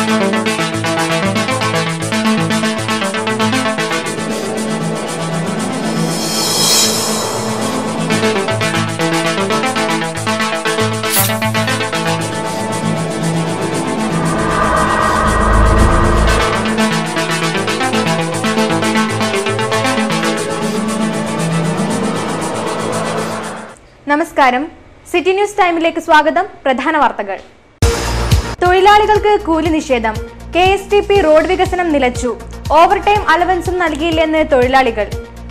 നമസ്കാരം city news ടൈമിലേക്ക് സ്വാഗതം പ്രധാന വാർത്തകൾ തൊഴിലാളികൾക്ക് കൂലി നിഷേധം K S T P road വികസനം നിലച്ചു ഓവർ ടൈം അലവൻസും നൽകിയില്ലെന്ന് തൊഴിലാളികൾ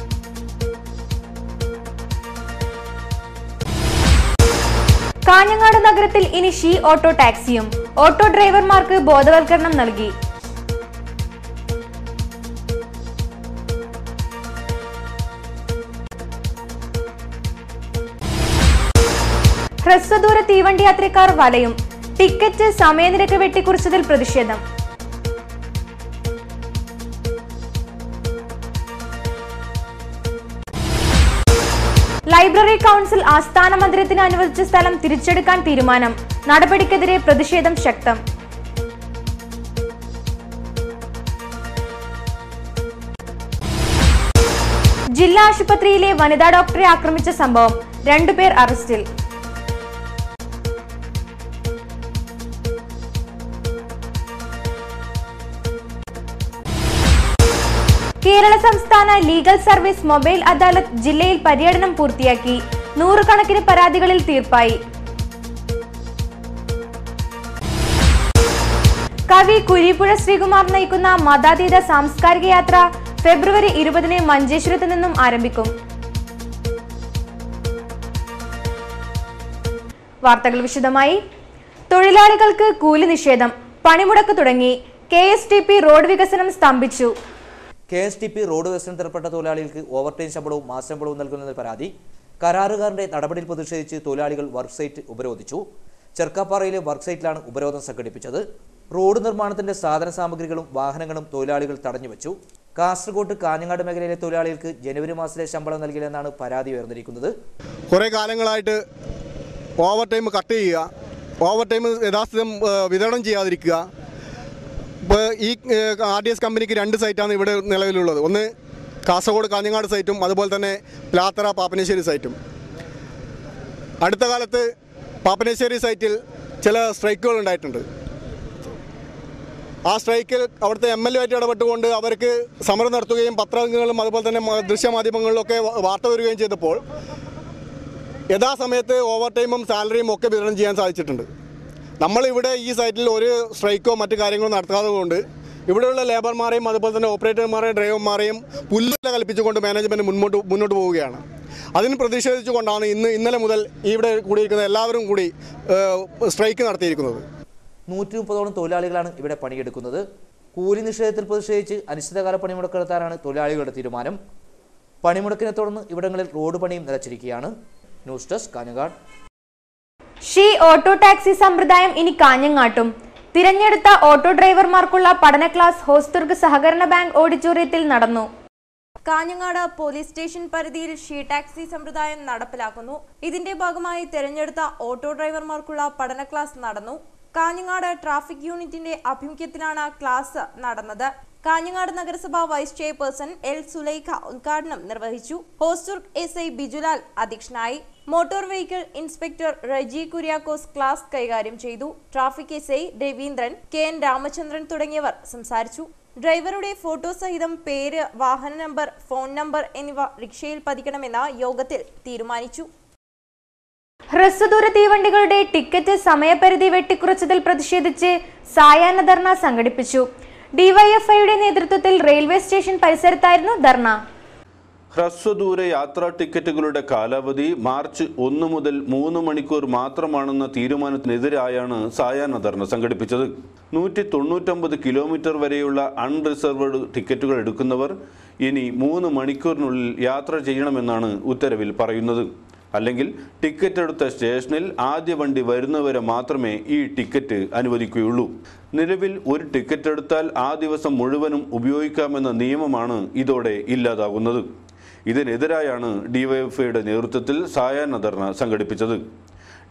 കാഞ്ഞങ്ങാട് നഗരത്തിൽ ഇനി ഷീ ഓട്ടോ ടാക്സിയും ഓട്ടോ ഡ്രൈവർമാർക്ക് ബോധവൽക്കരണം നൽകി ഹ്രസ്വദൂര തീവണ്ടി യാത്രക്കാർ വലയും ടിക്കറ്റ് സമയനിരക്ക് വെട്ടിക്കുറിച്ചതിൽ പ്രതിഷേധം ലൈബ്രറി കൗൺസിൽ ആസ്ഥാന മന്ദിരത്തിന് അനുവദിച്ച സ്ഥലം തിരിച്ചെടുക്കാൻ തീരുമാനം നടപടിക്കെതിരെ പ്രതിഷേധം ശക്തം ജില്ലാ ആശുപത്രിയിലെ വനിതാ ഡോക്ടറെ ആക്രമിച്ച സംഭവം രണ്ടുപേർ അറസ്റ്റിൽ കേരള സംസ്ഥാന ലീഗൽ സർവീസ് മൊബൈൽ അദാലത്ത് ജില്ലയിൽ പര്യടനം പൂർത്തിയാക്കി നൂറുകണക്കിന് പരാതികളിൽ തീർപ്പായി കവി കുരിപ്പുഴ ശ്രീകുമാർ നയിക്കുന്ന മതാതീത സാംസ്കാരിക യാത്ര ഫെബ്രുവരി ഇരുപതിന് മഞ്ചേശ്വരത്ത് നിന്നും ആരംഭിക്കും വാർത്തകൾ വിശദമായി തൊഴിലാളികൾക്ക് കൂലി നിഷേധം പണിമുടക്ക് തുടങ്ങി K S T P road വികസനം സ്തംഭിച്ചു K S T P road വികസനത്തിൽപ്പെട്ട തൊഴിലാളികൾക്ക് ഓവർടൈം ശമ്പളവും മാസശമ്പളവും നൽകുന്നതിന് പരാതി കരാറുകാരന്റെ നടപടിയിൽ പ്രതിഷേധിച്ച് തൊഴിലാളികൾ വർക്ക് സൈറ്റ് ഉപരോധിച്ചു ചെർക്കാപ്പാറയിലെ വർക്ക് സൈറ്റിലാണ് ഉപരോധം സംഘടിപ്പിച്ചത് റോഡ് നിർമ്മാണത്തിന്റെ സാധന സാമഗ്രികളും വാഹനങ്ങളും തൊഴിലാളികൾ തടഞ്ഞുവെച്ചു കാസർഗോഡ് കാഞ്ഞങ്ങാട് മേഖലയിലെ തൊഴിലാളികൾക്ക് ജനുവരി മാസത്തിലെ ശമ്പളം നൽകില്ലെന്നാണ് പരാതി ഉയർന്നിരിക്കുന്നത് കുറേ കാലങ്ങളായിട്ട് ഓവർ ടൈം കട്ട് ചെയ്യുക ഓവർ ടൈം യഥാസ്ഥിതം ഏഹ്, വിതരണം ചെയ്യാതിരിക്കുക ഇപ്പോൾ ഈ ആർ ഡി എസ് കമ്പനിക്ക് രണ്ട് സൈറ്റാണ് ഇവിടെ നിലവിലുള്ളത് ഒന്ന് കാസർഗോഡ് കാഞ്ഞങ്ങാട് സൈറ്റും അതുപോലെ തന്നെ പ്ലാത്തറ പാപ്പനശ്ശേരി സൈറ്റും അടുത്ത കാലത്ത് പാപ്പനശ്ശേരി സൈറ്റിൽ ചില സ്ട്രൈക്കുകൾ ഉണ്ടായിട്ടുണ്ട് ആ സ്ട്രൈക്കിൽ അവിടുത്തെ എം എൽ എ ആയിട്ട് ഇടപെട്ടുകൊണ്ട് അവർക്ക് സമരം നടത്തുകയും പത്രങ്ങളും അതുപോലെ തന്നെ മ- ദൃശ്യമാധ്യമങ്ങളിലൊക്കെ വ- വാർത്ത വരികയും ചെയ്തപ്പോൾ യഥാസമയത്ത് ഓവർ ടൈമും സാലറിയും ഒക്കെ വിതരണം ചെയ്യാൻ സാധിച്ചിട്ടുണ്ട് നമ്മളിവിടെ ഈ സൈറ്റിൽ ഒരു സ്ട്രൈക്കോ മറ്റു കാര്യങ്ങളോ നടത്താതെ കൊണ്ട് ഇവിടെയുള്ള ലേബർമാരെയും അതുപോലെ തന്നെ ഓപ്പറേറ്റർമാരെയും ഡ്രൈവർമാരെയും പുല്ലുവില കൽപ്പിച്ചുകൊണ്ട് മാനേജ്മെൻറ്റ് മുന്നോട്ട് മുന്നോട്ട് പോവുകയാണ് അതിന് പ്രതിഷേധിച്ചുകൊണ്ടാണ് ഇന്ന് ഇന്നലെ മുതൽ ഇവിടെ കൂടിയിരിക്കുന്ന എല്ലാവരും കൂടി ഏഹ്, സ്ട്രൈക്ക് നടത്തിയിരിക്കുന്നത് നൂറ്റി മുപ്പതോളം തൊഴിലാളികളാണ് ഇവിടെ പണിയെടുക്കുന്നത് കൂലി നിഷേധത്തിൽ പ്രതിഷേധിച്ച് അനിശ്ചിതകാല പണിമുടക്ക് നടത്താനാണ് തൊഴിലാളികളുടെ തീരുമാനം പണിമുടക്കിനെ തുടർന്ന് ഇവിടങ്ങളിൽ റോഡ് പണിയും നിലച്ചിരിക്കുകയാണ് news desk Kanhangad she auto taxi സമ്പ്രദായം ഇനി കാഞ്ഞങ്ങാട്ടും തിരഞ്ഞെടുത്ത ഓട്ടോ ഡ്രൈവർമാർക്കുള്ള പഠന ക്ലാസ് ഹോസ്ദുർഗ് സഹകരണ ബാങ്ക് ഓഡിറ്റോറിയത്തിൽ നടന്നു കാഞ്ഞങ്ങാട് പോലീസ് സ്റ്റേഷൻ പരിധിയിൽ ഷീ ടാക്സി സമ്പ്രദായം നടപ്പിലാക്കുന്നു ഇതിന്റെ ഭാഗമായി തിരഞ്ഞെടുത്ത ഓട്ടോ ഡ്രൈവർമാർക്കുള്ള പഠന ക്ലാസ് നടന്നു കാഞ്ഞങ്ങാട് ട്രാഫിക് യൂണിറ്റിന്റെ ആഭിമുഖ്യത്തിലാണ് ക്ലാസ് നടന്നത് കാഞ്ഞങ്ങാട് നഗരസഭ വൈസ് ചെയർപേഴ്സൺ എൽ സുലൈഖ ഉദ്ഘാടനം നിർവഹിച്ചു ഹോസ്ദുർഗ് എസ് ഐ ബിജുലാൽ അധ്യക്ഷനായി motor vehicle inspector Reji Kuriakose class കൈകാര്യം ചെയ്തു traffic S I Raveendran K N Ramachandran തുടങ്ങിയവർ സംസാരിച്ചു ഡ്രൈവറുടെ ഫോട്ടോ സഹിതം പേര് വാഹന നമ്പർ ഫോൺ നമ്പർ എന്നിവ റിക്ഷയിൽ പതിക്കണമെന്ന് യോഗത്തിൽ തീരുമാനിച്ചു ഹ്രസ്വദൂര തീവണ്ടികളുടെ ടിക്കറ്റ് സമയപരിധി വെട്ടിക്കുറച്ചതിൽ പ്രതിഷേധിച്ച് സായാഹ്ന ധർണ സംഘടിപ്പിച്ചു ഡിവൈഎഫ്ഐയുടെ നേതൃത്വത്തിൽ റെയിൽവേ സ്റ്റേഷൻ പരിസരത്തായിരുന്നു ധർണ ഹ്രസ്വദൂര യാത്രാ ടിക്കറ്റുകളുടെ കാലാവധി മാർച്ച് ഒന്ന് മുതൽ മൂന്ന് മണിക്കൂർ മാത്രമാണെന്ന തീരുമാനത്തിനെതിരായാണ് സായാഹ്ന ധർണ സംഘടിപ്പിച്ചത് നൂറ്റി തൊണ്ണൂറ്റൊമ്പത് കിലോമീറ്റർ വരെയുള്ള അൺറിസർവ്ഡ് ടിക്കറ്റുകൾ എടുക്കുന്നവർ ഇനി മൂന്ന് മണിക്കൂറിനുള്ളിൽ യാത്ര ചെയ്യണമെന്നാണ് ഉത്തരവിൽ പറയുന്നത് അല്ലെങ്കിൽ ടിക്കറ്റ് എടുത്ത സ്റ്റേഷനിൽ ആദ്യ വണ്ടി വരുന്നവരെ മാത്രമേ ഈ ടിക്കറ്റ് അനുവദിക്കുകയുള്ളൂ നിലവിൽ ഒരു ടിക്കറ്റ് എടുത്താൽ ആ ദിവസം മുഴുവനും ഉപയോഗിക്കാമെന്ന നിയമമാണ് ഇതോടെ ഇല്ലാതാകുന്നത് ഇതിനെതിരായാണ് ഡിവൈഎഫ്ഐയുടെ നേതൃത്വത്തിൽ സായാഹ്ന ധർണ സംഘടിപ്പിച്ചത്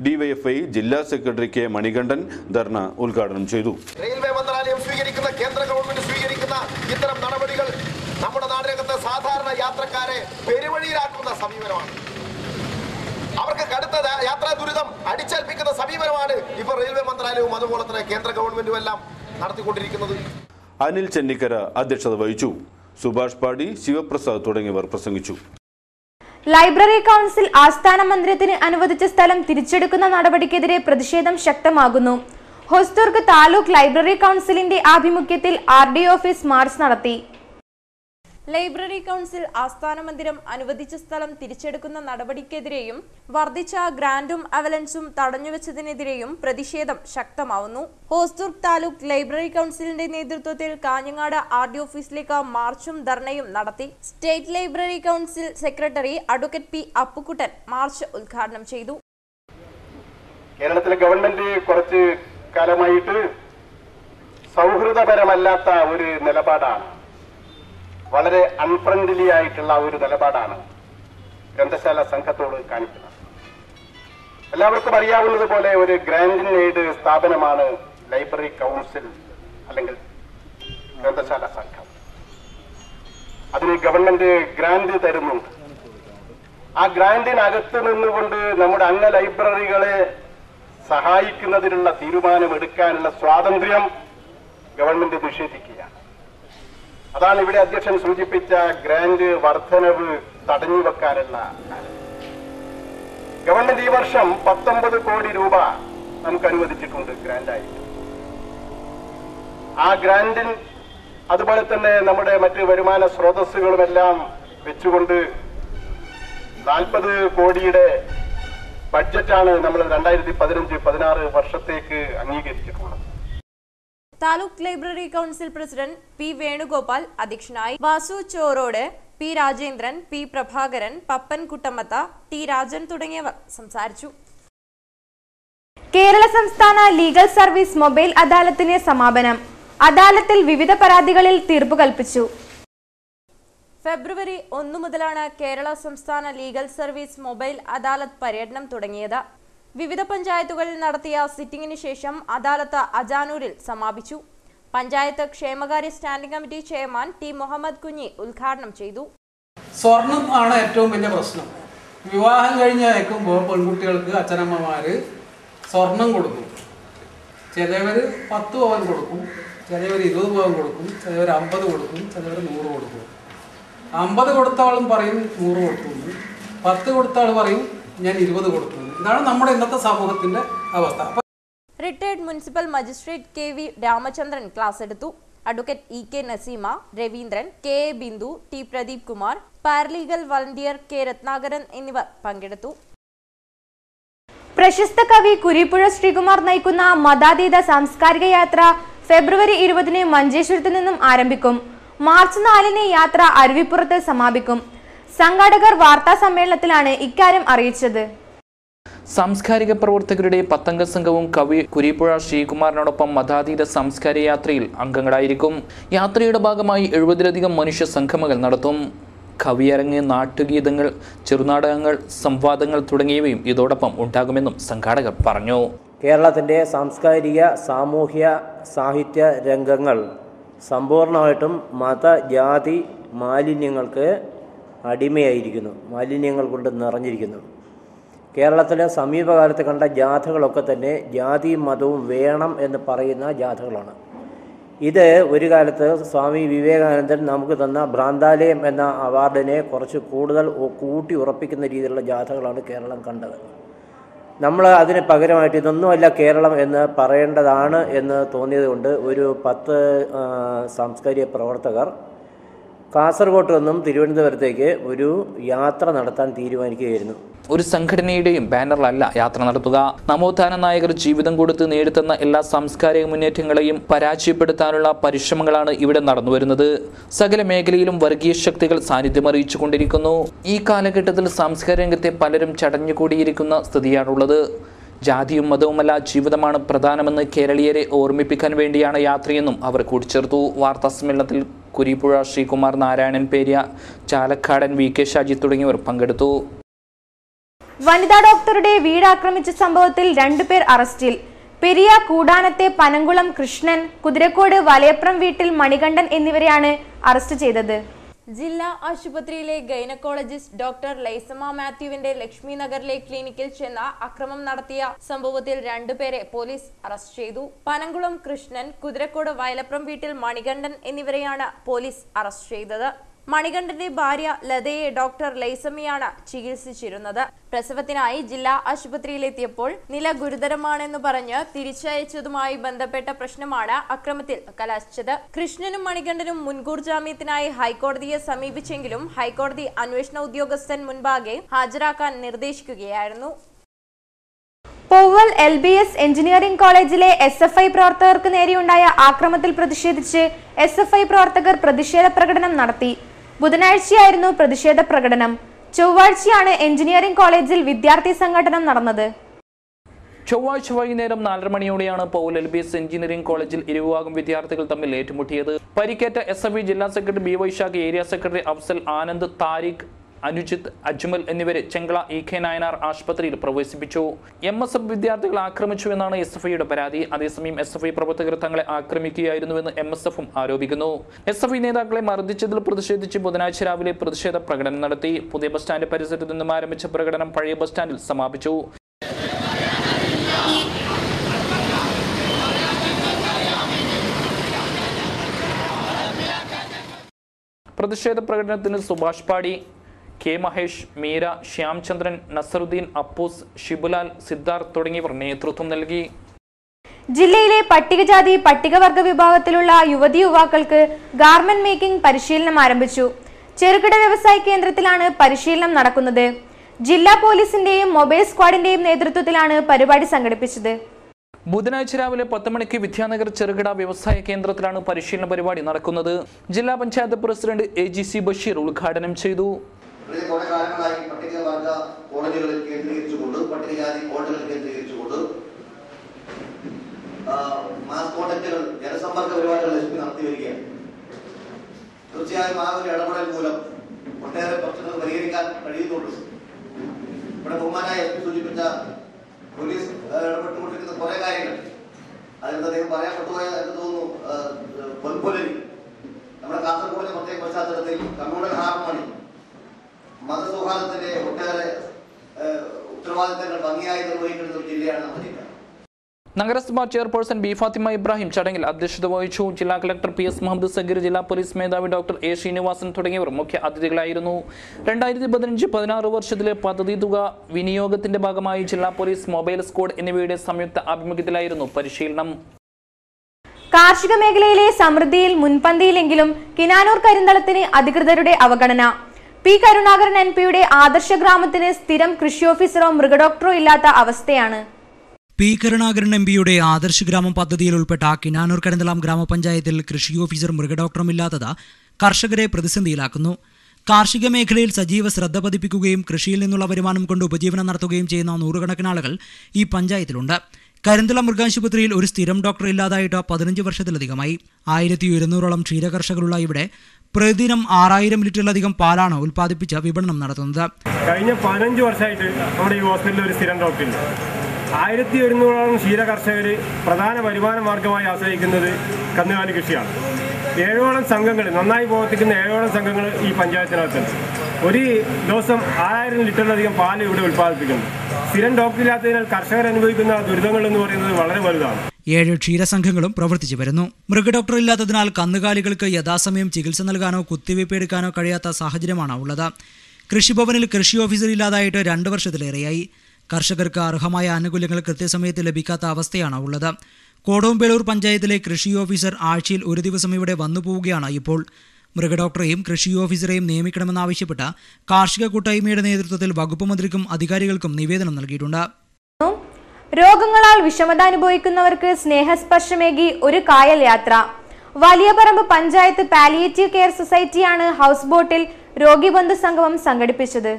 ഡിവൈഎഫ്ഐ ജില്ലാ സെക്രട്ടറി കെ മണികണ്ഠൻ ധർണ ഉദ്ഘാടനം ചെയ്തു റെയിൽവേ മന്ത്രാലയം സ്വീകരിക്കുന്ന കേന്ദ്ര ഗവൺമെന്റ് സ്വീകരിക്കുന്ന ഇത്തരം നടപടികൾ നമ്മുടെ നാടിനകത്ത് സാധാരണ യാത്രക്കാരെ പെരുവഴിയിലാക്കുന്ന സമീപനമാണ് അവർക്ക് കടുത്ത ദാ- യാത്രാ ദുരിതം അടിച്ചേൽപ്പിക്കുന്ന സമീപനമാണ് ഇപ്പോൾ റെയിൽവേ മന്ത്രാലയവും അതുപോലെ തന്നെ കേന്ദ്ര ഗവൺമെന്റും എല്ലാം നടത്തിക്കൊണ്ടിരിക്കുന്നത് അനിൽ ചെന്നിക്കര അധ്യക്ഷത വഹിച്ചു സുഭാഷ് പാടി ശിവപ്രസാദ് തുടങ്ങിയവർ പ്രസംഗിച്ചു ലൈബ്രറി കൗൺസിൽ ആസ്ഥാന മന്ദിരത്തിന് അനുവദിച്ച സ്ഥലം തിരിച്ചെടുക്കുന്ന നടപടിക്കെതിരെ പ്രതിഷേധം ശക്തമാകുന്നു ഹൊസ്ദുർഗ് താലൂക്ക് ലൈബ്രറി കൗൺസിലിന്റെ ആഭിമുഖ്യത്തിൽ ആർ ഡി ഓഫീസ് മാർച്ച് നടത്തി ലൈബ്രറി കൗൺസിൽ ആസ്ഥാന മന്ദിരം അനുവദിച്ച സ്ഥലം തിരിച്ചെടുക്കുന്ന നടപടിക്കെതിരെയും വർദ്ധിച്ച ഗ്രാൻഡും അവലൻസും തടഞ്ഞുവെച്ചതിനെതിരെയും പ്രതിഷേധം ശക്തമാവുന്നു ഹോസ്ദുർഗ് താലൂക്ക് ലൈബ്രറി കൗൺസിലിന്റെ നേതൃത്വത്തിൽ കാഞ്ഞങ്ങാട് ആർ ഡി ഓഫീസിലേക്ക് മാർച്ചും ധർണയും നടത്തി state library council secretary advocate P Appukuttan march ഉദ്ഘാടനം ചെയ്തു കേരളത്തിലെ ഗവൺമെന്റ് കുറച്ച് കാലമായിട്ട് സൗഹൃദപരമല്ലാത്ത ഒരു നിലപാടാണ് വളരെ അൺഫ്രണ്ട്ലി ആയിട്ടുള്ള ഒരു നിലപാടാണ് ഗ്രന്ഥശാല സംഘത്തോട് കാണിക്കുന്നത് എല്ലാവർക്കും അറിയാവുന്നത് പോലെ ഒരു ഗ്രാൻഡ് എയ്ഡ് സ്ഥാപനമാണ് ലൈബ്രറി കൗൺസിൽ അല്ലെങ്കിൽ ഗ്രന്ഥശാല സംഘം അതിന് ഗവൺമെന്റ് ഗ്രാന്റ് തരുന്നുണ്ട് ആ ഗ്രാന്റിനകത്ത് നിന്നുകൊണ്ട് നമ്മുടെ അംഗ ലൈബ്രറികളെ സഹായിക്കുന്നതിനുള്ള തീരുമാനമെടുക്കാനുള്ള സ്വാതന്ത്ര്യം ഗവൺമെന്റ് നിഷേധിക്കുകയാണ് അതാണ് ഇവിടെ അധ്യക്ഷൻ സൂചിപ്പിച്ച ഗ്രാന്റ് വർധനവ് തടഞ്ഞു വെക്കാനുള്ള കാര്യം. ഗവൺമെന്റ് ഈ വർഷം പത്തൊമ്പത് കോടി രൂപ നമുക്ക് അനുവദിച്ചിട്ടുണ്ട് ഗ്രാന്റായിട്ട് ആ ഗ്രാന്റിൽ അതുപോലെ തന്നെ നമ്മുടെ മറ്റ് വരുമാന സ്രോതസ്സുകളുമെല്ലാം വെച്ചുകൊണ്ട് നാൽപ്പത് കോടിയുടെ ബഡ്ജറ്റാണ് നമ്മൾ രണ്ടായിരത്തി പതിനഞ്ച് പതിനാറ് വർഷത്തേക്ക് അംഗീകരിച്ചിട്ടുള്ളത് taluk library council president P Venugopal അധ്യക്ഷനായി Vasu Chorode P Rajendran P Prabhakaran Pappan Kuttamath T Rajan തുടങ്ങിയവർ സംസാരിച്ചു കേരള സംസ്ഥാന ലീഗൽ സർവീസ് മൊബൈൽ അദാലത്തിന് സമാപനം അദാലത്തിൽ വിവിധ പരാതികളിൽ തീർപ്പ് കൽപ്പിച്ചു ഫെബ്രുവരി ഒന്നു മുതലാണ് കേരള സംസ്ഥാന ലീഗൽ സർവീസ് മൊബൈൽ അദാലത്ത് പര്യടനം തുടങ്ങിയത് വിവിധ പഞ്ചായത്തുകളിൽ നടത്തിയ സിറ്റിംഗിന് ശേഷം അദാലത്ത് അജാനൂരിൽ സമാപിച്ചു പഞ്ചായത്ത് ക്ഷേമകാര്യ standing committee chairman T Muhammad Kunhi ഉദ്ഘാടനം ചെയ്തു സ്വർണം ആണ് ഏറ്റവും വലിയ പ്രശ്നം വിവാഹം കഴിഞ്ഞ് അയക്കുമ്പോൾ പെൺകുട്ടികൾക്ക് അച്ഛനമ്മമാര് സ്വർണം കൊടുക്കും ചിലവർ പത്ത് പവൻ കൊടുക്കും ചിലവർ ഇരുപത് പവൻ കൊടുക്കും ചിലവർ അമ്പത് കൊടുക്കും ചിലവർ നൂറ് കൊടുക്കും അമ്പത് കൊടുത്താളും പറയും നൂറ് കൊടുക്കുന്നു പത്ത് കൊടുത്താൾ പറയും ഞാൻ ഇരുപത് കൊടുക്കുന്നു ഇതാണ് നമ്മുടെ ഇന്നത്തെ സമൂഹത്തിന്റെ അവസ്ഥ അപ്പൊ retired municipal magistrate K V Ramachandran class എടുത്തു advocate E K Naseema Raveendran K A Bindu T Pradeep Kumar paralegal volunteer K Ratnakaran എന്നിവർ പങ്കെടുത്തു പ്രശസ്ത കവി കുരിപ്പുഴ ശ്രീകുമാർ നയിക്കുന്ന മതാതീത സാംസ്കാരിക യാത്ര ഫെബ്രുവരി ഇരുപതിന് മഞ്ചേശ്വരത്ത് നിന്നും ആരംഭിക്കും മാർച്ച് നാലിന് യാത്ര അരുവിപ്പുറത്ത് സമാപിക്കും സംഘാടകർ വാർത്താ സമ്മേളനത്തിലാണ് ഇക്കാര്യം അറിയിച്ചത് സാംസ്കാരിക പ്രവർത്തകരുടെ പത്തംഗ സംഘവും കവി കുരിപ്പുഴ ശ്രീകുമാറിനോടൊപ്പം മതാതീത സാംസ്കാരിക യാത്രയിൽ അംഗങ്ങളായിരിക്കും യാത്രയുടെ ഭാഗമായി എഴുപതിലധികം മനുഷ്യ സംഗമങ്ങൾ നടത്തും കവിയരങ്ങ് നാട്ടുഗീതങ്ങൾ ചെറുനാടകങ്ങൾ സംവാദങ്ങൾ തുടങ്ങിയവയും ഇതോടൊപ്പം ഉണ്ടാകുമെന്നും സംഘാടകർ പറഞ്ഞു കേരളത്തിൻ്റെ സാംസ്കാരിക സാമൂഹ്യ സാഹിത്യ രംഗങ്ങൾ സമ്പൂർണ്ണമായിട്ടും മത ജാതി മാലിന്യങ്ങൾക്ക് അടിമയായിരിക്കുന്നു മാലിന്യങ്ങൾ കൊണ്ട് നിറഞ്ഞിരിക്കുന്നു കേരളത്തിലെ സമീപകാലത്ത് കണ്ട ജാഥകളൊക്കെ തന്നെ ജാതിയും മതവും വേണം എന്ന് പറയുന്ന ജാഥകളാണ് ഇത് ഒരു കാലത്ത് സ്വാമി വിവേകാനന്ദൻ നമുക്ക് തന്ന ഭ്രാന്താലയം എന്ന അവാർഡിനെ കുറച്ച് കൂടുതൽ ഉ- കൂട്ടി ഉറപ്പിക്കുന്ന രീതിയിലുള്ള ജാഥകളാണ് കേരളം കണ്ടത് നമ്മൾ അതിന് പകരമായിട്ട് ഇതൊന്നുമല്ല കേരളം എന്ന് പറയേണ്ടതാണ് എന്ന് തോന്നിയതുകൊണ്ട് ഒരു പത്ത് ആ, സാംസ്കാരിക പ്രവർത്തകർ കാസർഗോട്ട് നിന്നും തിരുവനന്തപുരത്തേക്ക് ഒരു യാത്ര നടത്താൻ തീരുമാനിക്കുകയായിരുന്നു ഒരു സംഘടനയുടെയും ബാനറിലല്ല യാത്ര നടത്തുക നവോത്ഥാന നായകർ ജീവിതം കൊടുത്ത് നേടിത്തന്ന എല്ലാ സാംസ്കാരിക മുന്നേറ്റങ്ങളെയും പരാജയപ്പെടുത്താനുള്ള പരിശ്രമങ്ങളാണ് ഇവിടെ നടന്നുവരുന്നത് സകല മേഖലയിലും വർഗീയ ശക്തികൾ സാന്നിധ്യം അറിയിച്ചുകൊണ്ടിരിക്കുന്നു ഈ കാലഘട്ടത്തിൽ സാംസ്കാരിക രംഗത്തെ പലരും ചടഞ്ഞുകൂടിയിരിക്കുന്ന സ്ഥിതിയാണുള്ളത് ജാതിയും മതവുമല്ല ജീവിതമാണ് പ്രധാനമെന്ന് കേരളീയരെ ഓർമ്മിപ്പിക്കാൻ വേണ്ടിയാണ് യാത്രയെന്നും അവർ കൂട്ടിച്ചേർത്തു വാർത്താ സമ്മേളനത്തിൽ കുരിപ്പുഴ ശ്രീകുമാർ നാരായണൻ പേര്യ ചാലക്കാടൻ വി കെ ഷാജി തുടങ്ങിയവർ പങ്കെടുത്തു വനിതാ ഡോക്ടറുടെ വീട് ആക്രമിച്ച സംഭവത്തിൽ രണ്ടുപേർ അറസ്റ്റിൽ പെരിയ കൂടാനത്തെ പനങ്കുളം കൃഷ്ണൻ കുതിരക്കോട് വലയപ്രം വീട്ടിൽ മണികണ്ഠൻ എന്നിവരെയാണ് അറസ്റ്റ് ചെയ്തത് ജില്ലാ ആശുപത്രിയിലെ ഗൈനക്കോളജിസ്റ്റ് ഡോക്ടർ ലൈസമ മാത്യുവിന്റെ ലക്ഷ്മി നഗറിലെ ക്ലിനിക്കിൽ ചെന്ന് അക്രമം നടത്തിയ സംഭവത്തിൽ രണ്ടുപേരെ പോലീസ് അറസ്റ്റ് ചെയ്തു പനങ്കുളം കൃഷ്ണൻ കുതിരക്കോട് വയലപ്രം വീട്ടിൽ മണികണ്ഠൻ എന്നിവരെയാണ് പോലീസ് അറസ്റ്റ് ചെയ്തത് മണികണ്ഠന്റെ ഭാര്യ ലതയെ ഡോക്ടർ ലൈസമിയാണ് ചികിത്സിച്ചിരുന്നത് പ്രസവത്തിനായി ജില്ലാ ആശുപത്രിയിലെത്തിയപ്പോൾ നില ഗുരുതരമാണെന്ന് പറഞ്ഞ് തിരിച്ചയച്ചതുമായി ബന്ധപ്പെട്ട പ്രശ്നമാണ് അക്രമത്തിൽ കലാശിച്ചത് കൃഷ്ണനും മണികണ്ഠനും മുൻകൂർ ജാമ്യത്തിനായി ഹൈക്കോടതിയെ സമീപിച്ചെങ്കിലും ഹൈക്കോടതി അന്വേഷണ ഉദ്യോഗസ്ഥൻ മുൻപാകെ ഹാജരാക്കാൻ നിർദ്ദേശിക്കുകയായിരുന്നു Povval L B S engineering കോളേജിലെ എസ് എഫ് ഐ പ്രവർത്തകർക്ക് നേരെയുണ്ടായ ആക്രമത്തിൽ പ്രതിഷേധിച്ച് എസ് എഫ് ഐ പ്രവർത്തകർ പ്രതിഷേധ പ്രകടനം നടത്തി ബുധനാഴ്ചയായിരുന്നു പ്രതിഷേധ പ്രകടനം ചൊവ്വാഴ്ചയാണ് എഞ്ചിനീയറിംഗ് കോളേജിൽ വിദ്യാർത്ഥി സംഘടനം നടന്നത് ചൊവ്വാഴ്ച വൈകുന്നേരം നാലര മണിയോടെയാണ് Povval L B S engineering കോളേജിൽ ഇരുവിഭാഗം വിദ്യാർത്ഥികൾ തമ്മിൽ ഏറ്റുമുട്ടിയത് പരിക്കേറ്റ എസ് എഫ് ജില്ലാ secretary B Vaishakh area secretary Afsal Anand Thariq Anujith Ajmal എന്നിവരെ ചെങ്കള ഇ കെ നായനാർ ആശുപത്രിയിൽ പ്രവേശിപ്പിച്ചു എം എസ് എഫ് വിദ്യാർത്ഥികൾ ആക്രമിച്ചു എന്നാണ് എസ് എഫ് ഐയുടെ പരാതി അതേസമയം എസ് എഫ് ഐ പ്രവർത്തകർ തങ്ങളെ ആക്രമിക്കുകയായിരുന്നുവെന്ന് എം എസ് എഫും ആരോപിക്കുന്നു എസ് എഫ് ഐ നേതാക്കളെ മർദ്ദിച്ചതിൽ പ്രതിഷേധിച്ച് ബുധനാഴ്ച രാവിലെ പ്രതിഷേധ പ്രകടനം നടത്തി പുതിയ ബസ് സ്റ്റാൻഡ് പരിസരത്ത് നിന്നും ആരംഭിച്ച പ്രകടനം പഴയ ബസ് സ്റ്റാൻഡിൽ സമാപിച്ചു പ്രതിഷേധ പ്രകടനത്തിന് സുഭാഷ് പാടി കെ മഹേഷ് മീര ശ്യാംചന്ദ്രൻ നസറുദ്ദീൻ അപ്പൂസ് ഷിബുലാൽ സിദ്ധാർത്ഥ് തുടങ്ങിയവർ നേതൃത്വം നൽകി ജില്ലയിലെ പട്ടികജാതി പട്ടികവർഗ വിഭാഗത്തിലുള്ള യുവതി യുവാക്കൾക്ക് ഗാർമെന്റ് മേക്കിംഗ് പരിശീലനം ആരംഭിച്ചു ചെറുകിട വ്യവസായ കേന്ദ്രത്തിലാണ് പരിശീലനം നടക്കുന്നത് ജില്ലാ പോലീസിന്റെയും മൊബൈൽ സ്ക്വാഡിന്റെയും നേതൃത്വത്തിലാണ് പരിപാടി സംഘടിപ്പിച്ചത് ബുധനാഴ്ച രാവിലെ പത്ത് മണിക്ക് വിദ്യാനഗർ ചെറുകിട വ്യവസായ കേന്ദ്രത്തിലാണ് പരിശീലന പരിപാടി നടക്കുന്നത് ജില്ലാ panchayat president A G C Basheer ഉദ്ഘാടനം ചെയ്തു കഴിഞ്ഞ കുറെ കാലങ്ങളായി പട്ടികവർഗ കോളേജുകളിൽ കേന്ദ്രീകരിച്ചുകൊണ്ട് പട്ടികജാതി കോളേജുകൾ കേന്ദ്രീകരിച്ചുകൊണ്ട് ആ, മാസ് കോൺടാക്റ്റുകൾ ജനസമ്പർക്ക പരിപാടികൾ ലക്ഷ്മി നടത്തി വരികയാണ് തീർച്ചയായും ആ ഒരു ഇടപെടൽ മൂലം ഒട്ടേറെ പ്രശ്നങ്ങൾ പരിഹരിക്കാൻ കഴിയുന്നുണ്ട് ഇവിടെ ബഹുമാനായ എസ് പി സൂചിപ്പിച്ച പോലീസ് ആ, ഇടപെട്ടുകൊണ്ടിരിക്കുന്ന കുറെ കാര്യങ്ങൾ അതിൽ അദ്ദേഹം പറയാൻ പറ്റുപോയ എന്ന് തോന്നുന്നു ആ, പൊൻപുലരി നമ്മുടെ കാസർഗോഡിന്റെ പ്രത്യേക പശ്ചാത്തലത്തിൽ കമ്മ്യൂണൽ ഹാർമണി മതസൗഹാർദ്ദത്തിന്റെ ഒട്ടേറെ ഏഹ്, ഉത്തരവാദിത്തങ്ങൾ ഭംഗിയായി നിർവഹിക്കുന്ന ഒരു ജില്ലയാണ് നമ്മുടെ ജില്ല നഗരസഭാ ചെയർപേഴ്സൺ ബി ഫാത്തിമ ഇബ്രാഹിം ചടങ്ങിൽ അധ്യക്ഷത വഹിച്ചു ജില്ലാ collector P S Muhammad Sageer ജില്ലാ പോലീസ് മേധാവി ഡോക്ടർ എ ശ്രീനിവാസൻ തുടങ്ങിയവർ മുഖ്യ അതിഥികളായിരുന്നു രണ്ടായിരത്തി പതിനഞ്ച് പതിനാറ് വർഷത്തിലെ പദ്ധതി തുക വിനിയോഗത്തിന്റെ ഭാഗമായി ജില്ലാ പോലീസ് മൊബൈൽ സ്ക്വാഡ് എന്നിവയുടെ സംയുക്ത ആഭിമുഖ്യത്തിലായിരുന്നു പരിശീലനം കാർഷിക മേഖലയിലെ സമൃദ്ധിയിൽ മുൻപന്തിയിലെങ്കിലും കിനാനൂർ കരിന്തളത്തിന് അധികൃതരുടെ അവഗണന പി കരുണാകരൻ എൻ പിയുടെ ആദർശ ഗ്രാമത്തിന് സ്ഥിരം കൃഷി ഓഫീസറോ മൃഗഡോക്ടറോ ഇല്ലാത്ത അവസ്ഥയാണ് പി കരുണാകരൻ എം പിയുടെ ആദർശ ഗ്രാമം പദ്ധതിയിൽ ഉൾപ്പെട്ട കിനാനൂർ കരന്തലാം ഗ്രാമപഞ്ചായത്തിൽ കൃഷി ഓഫീസർ മൃഗഡോക്ടറുമില്ലാത്തത് കർഷകരെ പ്രതിസന്ധിയിലാക്കുന്നു കാർഷിക മേഖലയിൽ സജീവ ശ്രദ്ധ പതിപ്പിക്കുകയും കൃഷിയിൽ നിന്നുള്ള വരുമാനം കൊണ്ട് ഉപജീവനം നടത്തുകയും ചെയ്യുന്ന നൂറുകണക്കിന് ആളുകൾ ഈ പഞ്ചായത്തിലുണ്ട് കരിന്തളം മൃഗാശുപത്രിയിൽ ഒരു സ്ഥിരം ഡോക്ടർ ഇല്ലാതായിട്ട് പതിനഞ്ച് വർഷത്തിലധികമായി ആയിരത്തി ഒരുന്നൂറോളം ക്ഷീരകർഷകരുള്ള ഇവിടെ പ്രതിദിനം ആറായിരം ലിറ്ററിലധികം പാലാണ് ഉൽപ്പാദിപ്പിച്ച് വിപണനം നടത്തുന്നത് കഴിഞ്ഞ പതിനഞ്ച് വർഷമായിട്ട് നമ്മുടെ ഈ ഹോസ്പിറ്റലിൽ ഒരു സ്ഥിരം ഡോക്ടറില്ല ആയിരത്തി ഒരുന്നൂറോളം ക്ഷീര കർഷകർ പ്രധാന വരുമാന മാർഗമായി ആശ്രയിക്കുന്നത് കന്നുകാലി കൃഷിയാണ് ഏഴോളം സംഘങ്ങൾ നന്നായി പ്രവർത്തിക്കുന്ന ഏഴോളം സംഘങ്ങൾ ഈ പഞ്ചായത്തിനകത്തുണ്ട് ഒരു ദിവസം ആറായിരം ലിറ്ററിലധികം പാല് ഇവിടെ ഉൽപ്പാദിപ്പിക്കുന്നു സ്ഥിരം ഡോക്ടറില്ലാത്തതിനാൽ കർഷകർ അനുഭവിക്കുന്ന ദുരിതങ്ങൾ എന്ന് പറയുന്നത് വളരെ വലുതാണ് ഏഴ് ക്ഷീരസംഘങ്ങളും പ്രവർത്തിച്ചു വരുന്നു മൃഗഡോക്ടർ ഇല്ലാത്തതിനാൽ കന്നുകാലികൾക്ക് യഥാസമയം ചികിത്സ നൽകാനോ കുത്തിവയ്പ് എടുക്കാനോ കഴിയാത്ത സാഹചര്യമാണ് ഉള്ളത് കൃഷിഭവനിൽ കൃഷി ഓഫീസർ ഇല്ലാതായിട്ട് രണ്ട് വർഷത്തിലേറെയായി കർഷകർക്ക് അർഹമായ ആനുകൂല്യങ്ങൾ കൃത്യസമയത്ത് ലഭിക്കാത്ത അവസ്ഥയാണ് ഉള്ളത് കോടോമ്പേളൂർ പഞ്ചായത്തിലെ കൃഷി ഓഫീസർ ആഴ്ചയിൽ ഒരു ദിവസം ഇവിടെ വന്നു പോവുകയാണ് ഇപ്പോൾ മൃഗഡോക്ടറെയും കൃഷി ഓഫീസറെയും നിയമിക്കണമെന്നാവശ്യപ്പെട്ട് കാർഷിക കൂട്ടായ്മയുടെ നേതൃത്വത്തിൽ വകുപ്പ് മന്ത്രിക്കും അധികാരികൾക്കും നിവേദനം നൽകിയിട്ടുണ്ട് രോഗങ്ങളാൽ വിഷമത അനുഭവിക്കുന്നവർക്ക് സ്നേഹസ്പർശമേകി ഒരു കായൽ യാത്ര വലിയപറമ്പ് പഞ്ചായത്ത് പാലിയേറ്റീവ് കെയർ സൊസൈറ്റിയാണ് ഹൗസ് ബോട്ടിൽ രോഗിബന്ധു സംഗമം സംഘടിപ്പിച്ചത്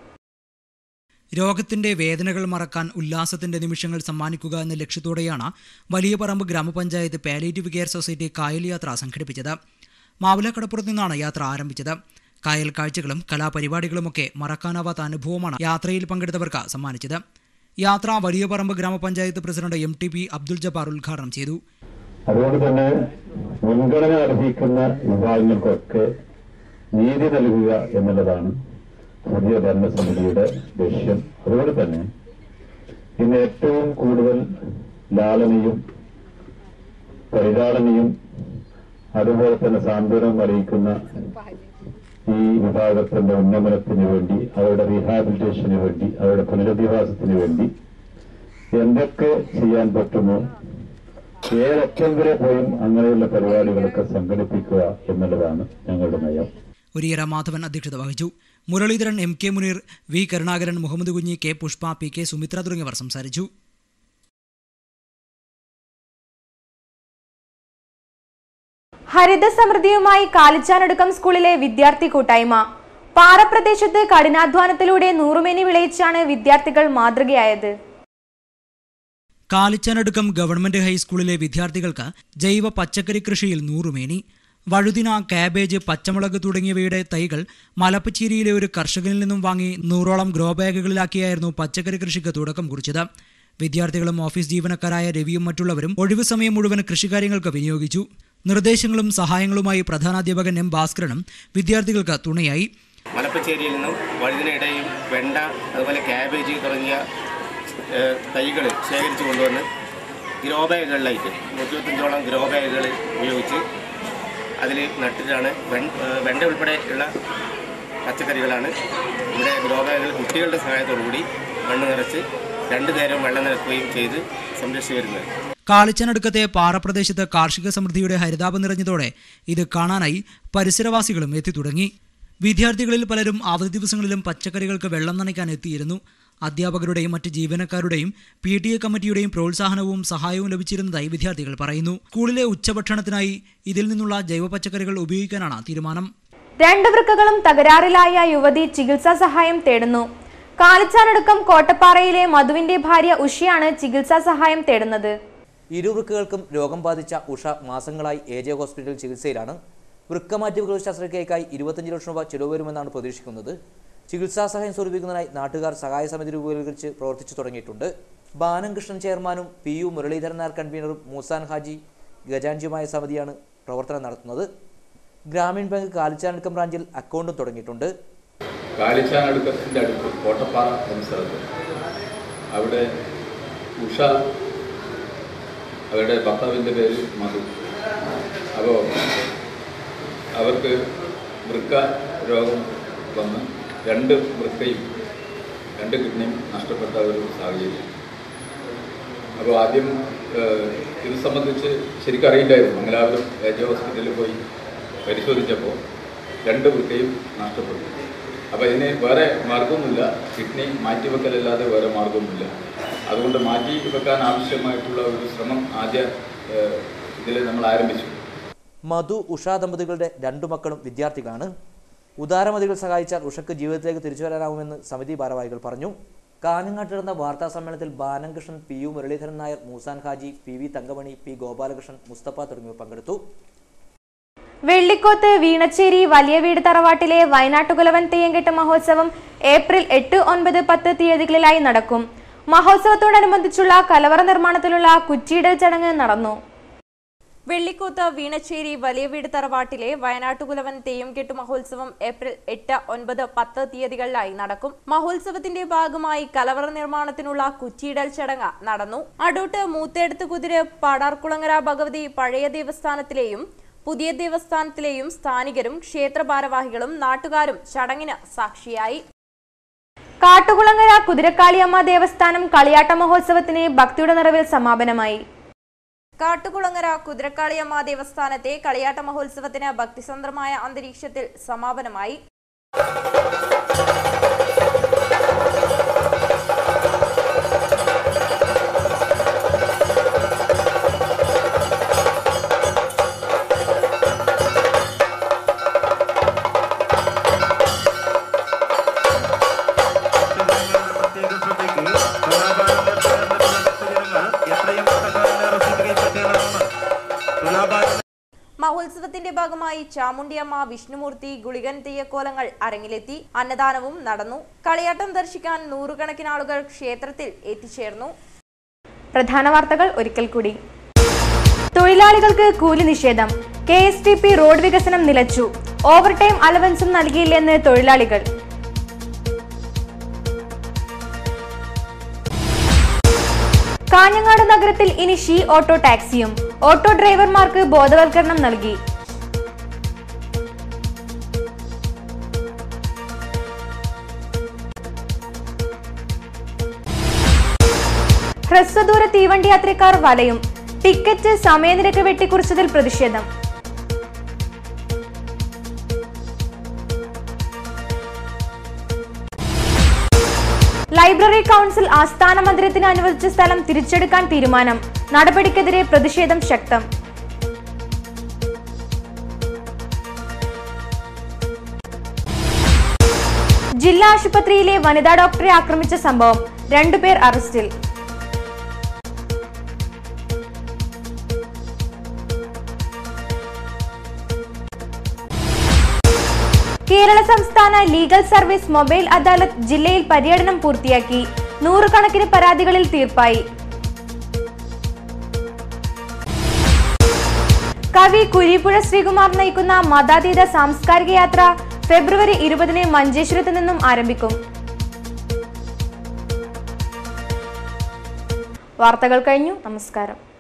രോഗത്തിന്റെ വേദനകൾ മറക്കാൻ ഉല്ലാസത്തിന്റെ നിമിഷങ്ങൾ സമ്മാനിക്കുക എന്ന ലക്ഷ്യത്തോടെയാണ് വലിയ പറമ്പ് ഗ്രാമപഞ്ചായത്ത് പാലിയേറ്റീവ് കെയർ സൊസൈറ്റി കായൽ യാത്ര സംഘടിപ്പിച്ചത് മാവിലക്കടപ്പുറത്ത് നിന്നാണ് യാത്ര ആരംഭിച്ചത് കായൽ കാഴ്ചകളും കലാപരിപാടികളുമൊക്കെ മറക്കാനാവാത്ത അനുഭവമാണ് യാത്രയിൽ പങ്കെടുത്തവർക്ക് സമ്മാനിച്ചത് യാത്ര Valiyaparamba grama panchayat president M T P Abdul Jabbar ഉദ്ഘാടനം ചെയ്തു അതുകൊണ്ട് തന്നെ മുൻഗണന അർഹിക്കുന്ന വിഭാഗങ്ങൾക്കൊക്കെ നീതി നൽകുക എന്നുള്ളതാണ് പുതിയ ഭരണസമിതിയുടെ ലക്ഷ്യം അതുപോലെ തന്നെ ഇന്ന് ഏറ്റവും കൂടുതൽ ലാളനയും പരിലാളനയും അതുപോലെ തന്നെ സാന്ത്വനവും അറിയിക്കുന്ന ഈ വിഭാഗത്തിന്റെ ഉന്നമനത്തിന് വേണ്ടി അവരുടെ റീഹാബിലിറ്റേഷന് വേണ്ടി അവരുടെ പുനരധിവാസത്തിന് വേണ്ടി എന്തൊക്കെ ചെയ്യാൻ പറ്റുമോ ഏതറ്റം വരെ പോയും അങ്ങനെയുള്ള പരിപാടികളൊക്കെ സംഘടിപ്പിക്കുക എന്നുള്ളതാണ് ഞങ്ങളുടെ നയം ഒരിയറ മാധവൻ അധ്യക്ഷത വഹിച്ചു Muraleedharan M K Muneer V Karunakaran Muhammad Kunhi K Pushpa P K Sumithra തുടങ്ങിയവർ സംസാരിച്ചു ഹരിത സമൃദ്ധിയുമായി കാലിച്ചാനടുക്കം സ്കൂളിലെ വിദ്യാർത്ഥി കൂട്ടായ്മ പാറപ്രദേശത്ത് കഠിനാധ്വാനത്തിലൂടെ നൂറുമേനി വിളയിച്ചാണ് വിദ്യാർത്ഥികൾ മാതൃകയായത് കാലിച്ചാനടുക്കം ഗവൺമെന്റ് ഹൈസ്കൂളിലെ വിദ്യാർത്ഥികൾക്ക് ജൈവ പച്ചക്കറി കൃഷിയിൽ നൂറുമേനി വഴുതിന കാബേജ് പച്ചമുളക് തുടങ്ങിയവയുടെ തൈകൾ മലപ്പച്ചേരിയിലെ ഒരു കർഷകനിൽ നിന്നും വാങ്ങി നൂറോളം ഗ്രോ ബാഗുകളിലാക്കിയായിരുന്നു പച്ചക്കറി കൃഷിക്ക് തുടക്കം കുറിച്ചത് വിദ്യാർത്ഥികളും ഓഫീസ് ജീവനക്കാരായ രവിയും മറ്റുള്ളവരും ഒഴിവു സമയം മുഴുവൻ കൃഷികാര്യങ്ങൾക്ക് വിനിയോഗിച്ചു നിർദ്ദേശങ്ങളും സഹായങ്ങളുമായി പ്രധാനാധ്യാപകൻ എം ഭാസ്കരനും വിദ്യാർത്ഥികൾക്ക് തുണയായി മലപ്പച്ചേരിയിൽ നിന്നും വഴുതിനയുടെയും വെണ്ട അതുപോലെ ക്യാബേജ് തുടങ്ങിയ തൈകൾ ശേഖരിച്ചു കൊണ്ടുവന്ന് ഗ്രോ ബാഗുകളിലായിട്ട് നൂറ്റിപ്പത്തഞ്ചോളം ഗ്രോ ബാഗുകൾ ഉപയോഗിച്ച് അതിൽ നട്ടിട്ടാണ് വെൺ- ഏഹ് വെണ്ട ഉൾപ്പെടെ ഉള്ള പച്ചക്കറികളാണ് ഇവിടെ ഗ്രോ ബാഗുകൾ കുട്ടികളുടെ സഹായത്തോടു കൂടി മണ്ണ് നിറച്ച് രണ്ടു നേരം വെള്ളം നിറക്കുകയും ചെയ്ത് സംരക്ഷിച്ചു വരുന്നത് കാളിച്ചനടുക്കത്തെ പാറപ്രദേശത്ത് കാർഷിക സമൃദ്ധിയുടെ ഹരിതാപം നിറഞ്ഞതോടെ ഇത് കാണാനായി പരിസരവാസികളും എത്തിത്തുടങ്ങി വിദ്യാർത്ഥികളിൽ പലരും അവധി ദിവസങ്ങളിലും പച്ചക്കറികൾക്ക് വെള്ളം നനയ്ക്കാൻ എത്തിയിരുന്നു അധ്യാപകരുടെയും മറ്റ് ജീവനക്കാരുടെയും പി ടി എ കമ്മിറ്റിയുടെയും പ്രോത്സാഹനവും സഹായവും ലഭിച്ചിരുന്നതായി വിദ്യാർത്ഥികൾ പറയുന്നു സ്കൂളിലെ ഉച്ചഭക്ഷണത്തിനായി ഇതിൽ നിന്നുള്ള ജൈവ പച്ചക്കറികൾ ഉപയോഗിക്കാനാണ് തീരുമാനം രണ്ട് വൃക്കകളും തകരാറിലായ യുവതി ചികിത്സാ സഹായം തേടുന്നു കാലിച്ചാനടുക്കം കോട്ടപ്പാറയിലെ മധുവിന്റെ ഭാര്യ ഉഷയാണ് ചികിത്സാ സഹായം തേടുന്നത് ഇരുവൃക്കകൾക്കും രോഗം ബാധിച്ച ഉഷ മാസങ്ങളായി എ ജെ ഹോസ്പിറ്റലിൽ ചികിത്സയിലാണ് വൃക്കമാറ്റിവെക്കൽ ശസ്ത്രക്രിയക്കായി ഇരുപത്തഞ്ച് ലക്ഷം രൂപ ചിലവ് വരുമെന്നാണ് പ്രതീക്ഷിക്കുന്നത് ചികിത്സാ സഹായം സ്വരൂപിക്കുന്നതിനായി നാട്ടുകാർ സഹായ സമിതി രൂപീകരിച്ച് പ്രവർത്തിച്ചു തുടങ്ങിയിട്ടുണ്ട് ബാനം കൃഷ്ണൻ ചെയർമാനും പി യു മുരളീധരൻ നായർ കൺവീനറും മൂസാൻ ഹാജി ഗജാൻജിയുമായ സമിതിയാണ് പ്രവർത്തനം നടത്തുന്നത് ഗ്രാമീൺ ബാങ്ക് കാലിച്ചാനടുക്കം ബ്രാഞ്ചിൽ അക്കൗണ്ടും തുടങ്ങിയിട്ടുണ്ട് കാലിച്ചാനടുക്കത്തിൻ്റെ അടുത്ത് കോട്ടപ്പാറ എന്ന സ്ഥലത്ത് അവിടെ ഉഷ അവരുടെ ഭർത്താവിൻ്റെ പേര് മധു അപ്പോൾ അവർക്ക് വൃക്ക രോഗം വന്ന് രണ്ട് വൃക്കയും രണ്ട് കിഡ്നിയും നഷ്ടപ്പെട്ട ഒരു സാഹചര്യം അപ്പോൾ ആദ്യം ഏഹ്, ഇത് സംബന്ധിച്ച് ശരിക്കും അറിയില്ലായിരുന്നു മംഗലാപുരം ഏജ് ഹോസ്പിറ്റലിൽ പോയി പരിശോധിച്ചപ്പോൾ രണ്ട് വൃക്കയും നഷ്ടപ്പെട്ടു അപ്പോൾ ഇതിന് വേറെ മാർഗമൊന്നുമില്ല കിഡ്നി മാറ്റിവെക്കലല്ലാതെ വേറെ മാർഗമൊന്നുമില്ല അതുകൊണ്ട് മാറ്റി വെക്കാൻ ആവശ്യമായിട്ടുള്ള ഒരു ശ്രമം ആദ്യ ഇതിൽ നമ്മൾ ആരംഭിച്ചു മധു ഉഷ ദമ്പതികളുടെ രണ്ടു മക്കളും വിദ്യാർത്ഥികളാണ് ഉദാരമതികൾ സഹായിച്ചാൽ ഉഷയ്ക്ക് ജീവിതത്തിലേക്ക് തിരിച്ചു വരാനാവുമെന്ന് സമിതി ഭാരവാഹികൾ പറഞ്ഞു കാഞ്ഞങ്ങാട്ട് നടന്ന വാർത്താ സമ്മേളനത്തിൽ Balakrishnan P U Muraleedharan Nair Moosan Haji P V Thankamani P Gopalakrishnan Mustafa തുടങ്ങിയവർ പങ്കെടുത്തു വെള്ളിക്കോത്ത് വീണച്ചേരി വലിയ വീട് തറവാട്ടിലെ വയനാട്ടുകുലവൻ തെയ്യംകെട്ട് മഹോത്സവം ഏപ്രിൽ എട്ട് ഒൻപത് പത്ത് തീയതികളിലായി നടക്കും മഹോത്സവത്തോടനുബന്ധിച്ചുള്ള കലവറ നിർമ്മാണത്തിലുള്ള കുറ്റിയിടൽ ചടങ്ങ് നടന്നു വെള്ളിക്കോത്ത് വീണച്ചേരി വലിയ വീട് തറവാട്ടിലെ വയനാട്ടുകുലവൻ തെയ്യംകെട്ട് മഹോത്സവം ഏപ്രിൽ എട്ട് ഒൻപത് പത്ത് തീയതികളിലായി നടക്കും മഹോത്സവത്തിന്റെ ഭാഗമായി കലവറ നിർമ്മാണത്തിനുള്ള കുറ്റിയിടൽ ചടങ്ങ് നടന്നു അടൂട്ട് മൂത്തേടത്ത് കുതിര് പാടാർകുളങ്ങര ഭഗവതി പഴയ ദേവസ്ഥാനത്തിലെയും പുതിയ ദേവസ്ഥാനത്തിലെയും സ്ഥാനികരും ക്ഷേത്ര ഭാരവാഹികളും നാട്ടുകാരും ചടങ്ങിന് സാക്ഷിയായി കാട്ടുകുളങ്ങര കുതിരക്കാളിയമ്മ ദേവസ്ഥാനം കളിയാട്ട മഹോത്സവത്തിന് ഭക്തിയുടെ നിറവിൽ സമാപനമായി കാട്ടുകുളങ്ങര കുതിരക്കാളിയമ്മ ദേവസ്ഥാനത്തെ കളിയാട്ട മഹോത്സവത്തിന് ഭക്തിസന്ദ്രമായ അന്തരീക്ഷത്തിൽ സമാപനമായി മഹോത്സവത്തിന്റെ ഭാഗമായി ചാമുണ്ടിയമ്മ വിഷ്ണുമൂർത്തി ഗുളികൻ തെയ്യക്കോലങ്ങൾ അരങ്ങിലെത്തി അന്നദാനവും നടന്നു കളിയാട്ടം ദർശിക്കാൻ നൂറുകണക്കിന് ആളുകൾ ക്ഷേത്രത്തിൽ എത്തിച്ചേർന്നു പ്രധാന വാർത്തകൾ ഒരിക്കൽ കൂടി തൊഴിലാളികൾക്ക് കൂലി നിഷേധം K S T P road വികസനം നിലച്ചു ഓവർടൈം അലവൻസും നൽകിയില്ലെന്ന് തൊഴിലാളികൾ കാഞ്ഞങ്ങാട് നഗരത്തിൽ ഇനി ഷീ ഓട്ടോ ടാക്സിയും ഓട്ടോ ഡ്രൈവർമാർക്ക് ബോധവൽക്കരണം നൽകി ഹ്രസ്വദൂര തീവണ്ടി യാത്രക്കാർ വലയും ടിക്കറ്റ് സമയനിരക്ക് വെട്ടിക്കുറിച്ചതിൽ പ്രതിഷേധം ലൈബ്രറി കൗൺസിൽ ആസ്ഥാന മന്ദിരത്തിന് അനുവദിച്ച സ്ഥലം തിരിച്ചെടുക്കാൻ തീരുമാനം നടപടിക്കെതിരെ പ്രതിഷേധം ശക്തം ജില്ലാ ആശുപത്രിയിലെ വനിതാ ഡോക്ടറെ ആക്രമിച്ച സംഭവം രണ്ടുപേർ അറസ്റ്റിൽ കേരള സംസ്ഥാന ലീഗൽ സർവീസ് മൊബൈൽ അദാലത്ത് ജില്ലയിൽ പര്യടനം പൂർത്തിയാക്കി നൂറുകണക്കിന് പരാതികളിൽ തീർപ്പായി കവി കുരിപ്പുഴ ശ്രീകുമാർ നയിക്കുന്ന മതാതീത സാംസ്കാരിക യാത്ര ഫെബ്രുവരി ഇരുപതിന് മഞ്ചേശ്വരത്ത് നിന്നും ആരംഭിക്കും വാർത്തകൾ കഴിഞ്ഞു നമസ്കാരം